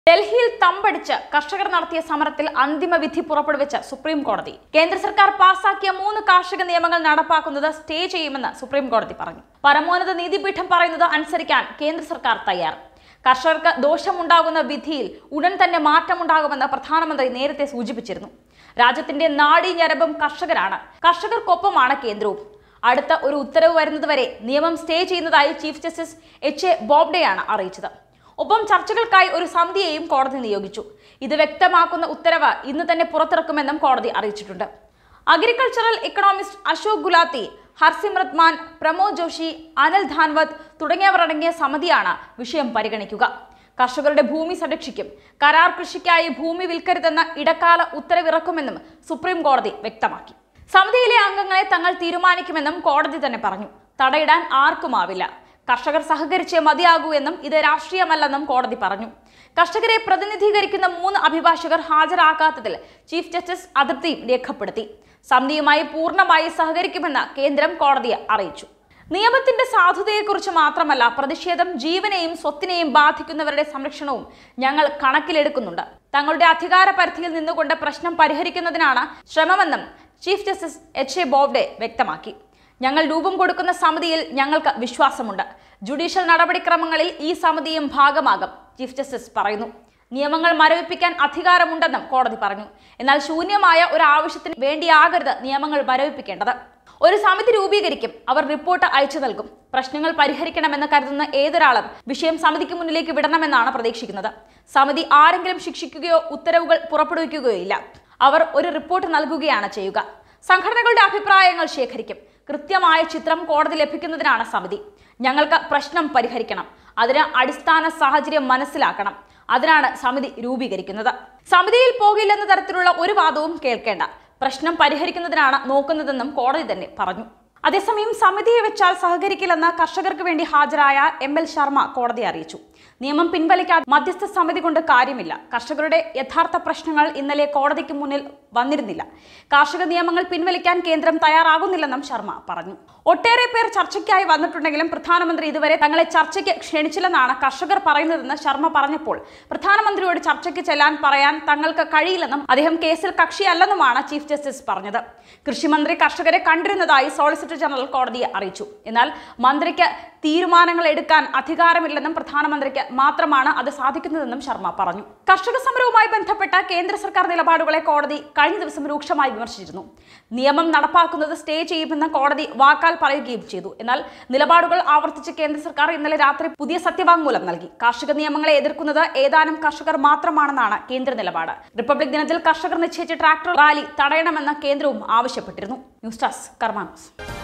ഡൽഹിയിൽ തമ്പടിച്ച് കർഷകർ നടത്തിയ സമരത്തിൽ അന്തിമ വിധി പുറപ്പെടുവിച്ച സുപ്രീം കോടതി കേന്ദ്ര സർക്കാർ പാസാക്കിയ മൂന്ന് കാർഷിക നിയമങ്ങൾ നടപ്പാക്കുന്നത് സ്റ്റേ ചെയ്യുമെന്ന് സുപ്രീം കോടതി പറഞ്ഞു പരമോന്നത നീതിപീഠം പറയുന്നത് അനുസരിക്കാൻ കേന്ദ്ര സർക്കാർ തയ്യാർ കർഷകർക്ക് ദോഷമുണ്ടാകുന്ന വിധിയിൽ ഉടൻ തന്നെ മാറ്റമുണ്ടാകുമെന്ന് പ്രധാനമന്ത്രി നേരത്തെ സൂചിപ്പിച്ചിരുന്നു രാജ്യത്തിന്റെ നാടി ഞരമ്പും കർഷകരാണ് കർഷകർക്കൊപ്പമാണ് കേന്ദ്രവും അടുത്ത ഒരു ഉത്തരവ് വരുന്നതുവരെ നിയമം സ്റ്റേ ചെയ്യുന്നതായി ചീഫ് ജസ്റ്റിസ് എച്ച് എ ബോബ്ഡെയാണ് അറിയിച്ചത് ഒപ്പം ചർച്ചകൾക്കായി ഒരു സമിതിയെയും കോടതി നിയോഗിച്ചു ഇത് വ്യക്തമാക്കുന്ന ഉത്തരവ് ഇന്ന് തന്നെ പുറത്തിറക്കുമെന്നും കോടതി അറിയിച്ചിട്ടുണ്ട് അഗ്രികൾച്ചറൽ ഇക്കണോമിസ്റ്റ് അശോക് ഗുലാത്തി ഹർസിമ്രത് മാൻ പ്രമോദ് ജോഷി അനിൽ ധാൻവത് തുടങ്ങിയവർ അടങ്ങിയ സമിതിയാണ് വിഷയം പരിഗണിക്കുക കർഷകരുടെ ഭൂമി സംരക്ഷിക്കും കരാർ കൃഷിക്കായി ഭൂമി വിൽക്കരുതെന്ന ഇടക്കാല ഉത്തരവിറക്കുമെന്നും സുപ്രീം കോടതി വ്യക്തമാക്കി സമിതിയിലെ അംഗങ്ങളെ തങ്ങൾ തീരുമാനിക്കുമെന്നും കോടതി തന്നെ പറഞ്ഞു തടയിടാൻ ആർക്കുമാവില്ല കർഷകർ സഹകരിച്ചേ മതിയാകൂ എന്നും ഇത് രാഷ്ട്രീയമല്ലെന്നും കോടതി പറഞ്ഞു കർഷകരെ പ്രതിനിധീകരിക്കുന്ന മൂന്ന് അഭിഭാഷകർ ഹാജരാക്കാത്തതിൽ ചീഫ് ജസ്റ്റിസ് അതൃപ്തിയും രേഖപ്പെടുത്തി സമിതിയുമായി പൂർണ്ണമായി സഹകരിക്കുമെന്ന് കേന്ദ്രം കോടതിയെ അറിയിച്ചു നിയമത്തിന്റെ സാധുതയെക്കുറിച്ച് മാത്രമല്ല പ്രതിഷേധം ജീവനെയും സ്വത്തിനെയും ബാധിക്കുന്നവരുടെ സംരക്ഷണവും ഞങ്ങൾ കണക്കിലെടുക്കുന്നുണ്ട് തങ്ങളുടെ അധികാര പരിധിയിൽ നിന്നുകൊണ്ട് പ്രശ്നം പരിഹരിക്കുന്നതിനാണ് ശ്രമമെന്നും chief justice H A Bobde വ്യക്തമാക്കി ഞങ്ങൾ രൂപം കൊടുക്കുന്ന സമിതിയിൽ ഞങ്ങൾക്ക് വിശ്വാസമുണ്ട് ജുഡീഷ്യൽ നടപടിക്രമങ്ങളിൽ ഈ സമിതിയും ഭാഗമാകും ചീഫ് ജസ്റ്റിസ് പറയുന്നു നിയമങ്ങൾ മരവിപ്പിക്കാൻ അധികാരമുണ്ടെന്നും കോടതി പറഞ്ഞു എന്നാൽ ശൂന്യമായ ഒരു ആവശ്യത്തിന് വേണ്ടിയാകരുത് നിയമങ്ങൾ മരവിപ്പിക്കേണ്ടത് ഒരു സമിതി രൂപീകരിക്കും അവർ റിപ്പോർട്ട് അയച്ചു നൽകും പ്രശ്നങ്ങൾ പരിഹരിക്കണമെന്ന് കരുതുന്ന ഏതൊരാളും വിഷയം സമിതിക്ക് മുന്നിലേക്ക് വിടണമെന്നാണ് പ്രതീക്ഷിക്കുന്നത് സമിതി ആരെങ്കിലും ശിക്ഷിക്കുകയോ ഉത്തരവുകൾ പുറപ്പെടുവിക്കുകയോ ഇല്ല അവർ ഒരു റിപ്പോർട്ട് നൽകുകയാണ് ചെയ്യുക സംഘടനകളുടെ അഭിപ്രായങ്ങൾ ശേഖരിക്കും കൃത്യമായ ചിത്രം കോടതി ലഭിക്കുന്നതിനാണ് സമിതി ഞങ്ങൾക്ക് പ്രശ്നം പരിഹരിക്കണം അതിന് അടിസ്ഥാന സാഹചര്യം മനസ്സിലാക്കണം അതിനാണ് സമിതി രൂപീകരിക്കുന്നത് സമിതിയിൽ പോകില്ലെന്ന തരത്തിലുള്ള ഒരു വാദവും കേൾക്കേണ്ട പ്രശ്നം പരിഹരിക്കുന്നതിനാണ് നോക്കുന്നതെന്നും കോടതി തന്നെ പറഞ്ഞു അതേസമയം സമിതിയെ വെച്ചാൽ സഹകരിക്കില്ലെന്ന് കർഷകർക്ക് വേണ്ടി ഹാജരായ എം എൽ ശർമ്മ കോടതിയെ അറിയിച്ചു നിയമം പിൻവലിക്കാൻ മധ്യസ്ഥ സമിതി കൊണ്ട് കാര്യമില്ല കർഷകരുടെ യഥാർത്ഥ പ്രശ്നങ്ങൾ ഇന്നലെ കോടതിക്ക് മുന്നിൽ വന്നിരുന്നില്ല കാർഷിക നിയമങ്ങൾ പിൻവലിക്കാൻ കേന്ദ്രം തയ്യാറാകുന്നില്ലെന്നും ശർമ്മ പറഞ്ഞു ഒട്ടേറെ പേർ ചർച്ചയ്ക്കായി വന്നിട്ടുണ്ടെങ്കിലും പ്രധാനമന്ത്രി ഇതുവരെ തങ്ങളെ ചർച്ചയ്ക്ക് ക്ഷണിച്ചില്ലെന്നാണ് കർഷകർ പറയുന്നതെന്ന് ശർമ്മ പറഞ്ഞപ്പോൾ പ്രധാനമന്ത്രിയോട് ചർച്ചയ്ക്ക് ചെല്ലാൻ പറയാൻ തങ്ങൾക്ക് കഴിയില്ലെന്നും അദ്ദേഹം കേസിൽ കക്ഷിയല്ലെന്നുമാണ് ചീഫ് ജസ്റ്റിസ് പറഞ്ഞത് കൃഷിമന്ത്രി കർഷകരെ കണ്ടിരുന്നതായി സോളിസിറ്റർ ജനറൽ കോടതിയെ അറിയിച്ചു എന്നാൽ മന്ത്രിക്ക് തീരുമാനങ്ങൾ എടുക്കാൻ അധികാരമില്ലെന്നും പ്രധാനമന്ത്രിക്ക് മാത്രമാണ് അത് സാധിക്കുന്നതെന്നും ശർമ്മ പറഞ്ഞു കർഷക സമരവുമായി ബന്ധപ്പെട്ട കേന്ദ്ര സർക്കാർ നിലപാടുകളെ കോടതി കഴിഞ്ഞ ദിവസം രൂക്ഷമായി വിമർശിച്ചിരുന്നു നിയമം നടപ്പാക്കുന്നത് സ്റ്റേ ചെയ്യുമെന്ന് കോടതി വാക്കാൽ പറയുകയും ചെയ്തു എന്നാൽ നിലപാടുകൾ ആവർത്തിച്ച് കേന്ദ്ര സർക്കാർ ഇന്നലെ രാത്രി പുതിയ സത്യവാങ്മൂലം നൽകി കാർഷിക നിയമങ്ങളെ എതിർക്കുന്നത് ഏതാനും കർഷകർ മാത്രമാണെന്നാണ് കേന്ദ്ര നിലപാട് റിപ്പബ്ലിക് ദിനത്തിൽ കർഷകർ നിശ്ചയിച്ച ട്രാക്ടർ റാലി തടയണമെന്ന് കേന്ദ്രവും ആവശ്യപ്പെട്ടിരുന്നു ന്യൂസ് ഡെസ്ക് കർമാനോസ്